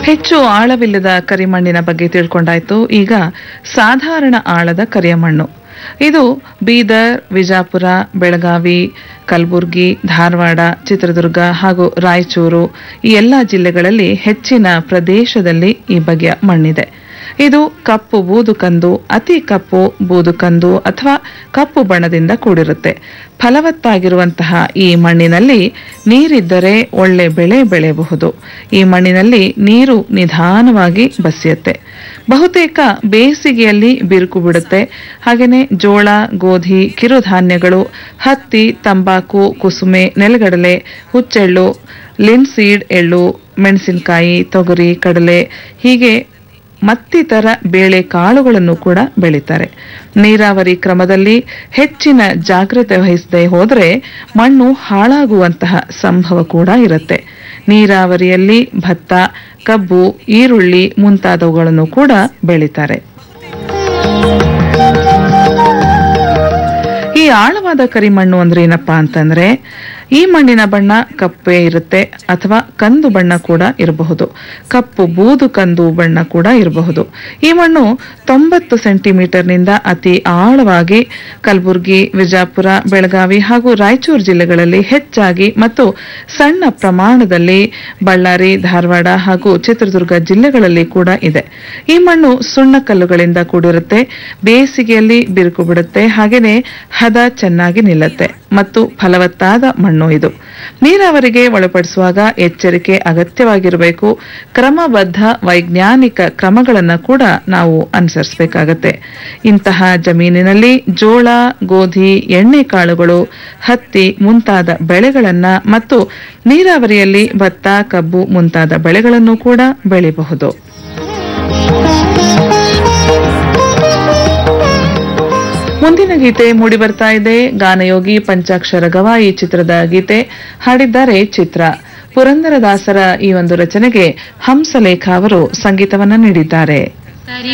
ಹೆಚ್ಚು ಆಳವಿಲ್ಲದ ಕರಿಮಣ್ಣಿನ ಬಗ್ಗೆ ತಿಳ್ಕೊಂಡಾಯ್ತು ಈಗ ಸಾಧಾರಣ ಆಳದ ಕರಿಯ ಮಣ್ಣು ಇದು ಬೀದರ್ ವಿಜಾಪುರ ಬೆಳಗಾವಿ ಕಲಬುರಗಿ ಧಾರವಾಡ ಚಿತ್ರದುರ್ಗ ಹಾಗೂ ರಾಯಚೂರು ಈ ಎಲ್ಲ ಜಿಲ್ಲೆಗಳಲ್ಲಿ ಹೆಚ್ಚಿನ ಪ್ರದೇಶದಲ್ಲಿ ಈ ಬಗೆಯ ಮಣ್ಣಿದೆ ಇದು ಕಪ್ಪು ಬೂದುಕಂದು ಅತಿ ಕಪ್ಪು ಬೂದುಕಂದು ಅಥವಾ ಕಪ್ಪು ಬಣ್ಣದಿಂದ ಕೂಡಿರುತ್ತೆ ಫಲವತ್ತಾಗಿರುವಂತಹ ಈ ಮಣ್ಣಿನಲ್ಲಿ ನೀರಿದ್ದರೆ ಒಳ್ಳೆ ಬೆಳೆ ಬೆಳೆಯಬಹುದು ಈ ಮಣ್ಣಿನಲ್ಲಿ ನೀರು ನಿಧಾನವಾಗಿ ಬಸಿಯುತ್ತೆ ಬಹುತೇಕ ಬೇಸಿಗೆಯಲ್ಲಿ ಬಿರುಕು ಬಿಡುತ್ತೆ ಹಾಗೆಯೇ ಜೋಳ ಗೋಧಿ ಕಿರುಧಾನ್ಯಗಳು ಹತ್ತಿ ತಂಬಾಕು ಕುಸುಮೆ ನೆಲಗಡಲೆ ಹುಚ್ಚೆಳ್ಳು ಲಿನ್ಸೀಡ್ ಎಳ್ಳು ಮೆಣಸಿನಕಾಯಿ ತೊಗರಿ ಕಡಲೆ ಹೀಗೆ ಮತ್ತಿತರ ಬೇಳೆ ಕಾಳುಗಳನ್ನು ಕೂಡ ಬೆಳೀತಾರೆ ನೀರಾವರಿ ಕ್ರಮದಲ್ಲಿ ಹೆಚ್ಚಿನ ಜಾಗ್ರತೆ ವಹಿಸದೆ ಹೋದರೆ ಮಣ್ಣು ಹಾಳಾಗುವಂತಹ ಸಂಭವ ಕೂಡ ಇರುತ್ತೆ ನೀರಾವರಿಯಲ್ಲಿ ಭತ್ತ ಕಬ್ಬು ಈರುಳ್ಳಿ ಮುಂತಾದವುಗಳನ್ನು ಕೂಡ ಬೆಳೀತಾರೆ ಈ ಆಳವಾದ ಕರಿಮಣ್ಣು ಅಂದ್ರೆ ಏನಪ್ಪಾ ಅಂತಂದ್ರೆ ಈ ಮಣ್ಣಿನ ಬಣ್ಣ ಕಪ್ಪೇ ಇರುತ್ತೆ ಅಥವಾ ಕಂದು ಬಣ್ಣ ಕೂಡ ಇರಬಹುದು ಕಪ್ಪು ಬೂದು ಕಂದು ಬಣ್ಣ ಕೂಡ ಇರಬಹುದು ಈ ಮಣ್ಣು ತೊಂಬತ್ತು ಸೆಂಟಿಮೀಟರ್ನಿಂದ ಅತಿ ಆಳವಾಗಿ ಕಲಬುರಗಿ ವಿಜಾಪುರ ಬೆಳಗಾವಿ ಹಾಗೂ ರಾಯಚೂರು ಜಿಲ್ಲೆಗಳಲ್ಲಿ ಹೆಚ್ಚಾಗಿ ಮತ್ತು ಸಣ್ಣ ಪ್ರಮಾಣದಲ್ಲಿ ಬಳ್ಳಾರಿ ಧಾರವಾಡ ಹಾಗೂ ಚಿತ್ರದುರ್ಗ ಜಿಲ್ಲೆಗಳಲ್ಲಿ ಕೂಡ ಇದೆ ಈ ಮಣ್ಣು ಸುಣ್ಣಕಲ್ಲುಗಳಿಂದ ಕೂಡಿರುತ್ತೆ ಬೇಸಿಗೆಯಲ್ಲಿ ಬಿರುಕು ಬಿಡುತ್ತೆ ಹಾಗೆಯೇ ಹದ ಚೆನ್ನಾಗಿ ನಿಲ್ಲುತ್ತೆ ಮತ್ತು ಫಲವತ್ತಾದ ಮಣ್ಣು ಇದು ನೀರಾವರಿಗೆ ಒಳಪಡಿಸುವಾಗ ಎಚ್ಚರಿಕೆ ಅಗತ್ಯವಾಗಿರಬೇಕು ಕ್ರಮಬದ್ಧ ವೈಜ್ಞಾನಿಕ ಕ್ರಮಗಳನ್ನು ಕೂಡ ನಾವು ಅನುಸರಿಸಬೇಕಾಗತ್ತೆ ಇಂತಹ ಜಮೀನಿನಲ್ಲಿ ಜೋಳ ಗೋಧಿ ಎಣ್ಣೆ ಕಾಳುಗಳು ಹತ್ತಿ ಮುಂತಾದ ಬೆಳೆಗಳನ್ನ ಮತ್ತು ನೀರಾವರಿಯಲ್ಲಿ ಭತ್ತ ಕಬ್ಬು ಮುಂತಾದ ಬೆಳೆಗಳನ್ನು ಕೂಡ ಬೆಳೆಯಬಹುದು ಮುಂದಿನ ಗೀತೆ ಮೂಡಿ ಬರ್ತಾ ಇದೆ ಗಾನಯೋಗಿ ಪಂಚಾಕ್ಷರ ಗವಾಯಿ ಚಿತ್ರದ ಗೀತೆ ಹಾಡಿದ್ದಾರೆ ಚಿತ್ರ ಪುರಂದರದಾಸರ ಈ ಒಂದು ರಚನೆಗೆ ಹಂಸಲೇಖ ಅವರು ಸಂಗೀತವನ್ನ ನೀಡಿದ್ದಾರೆ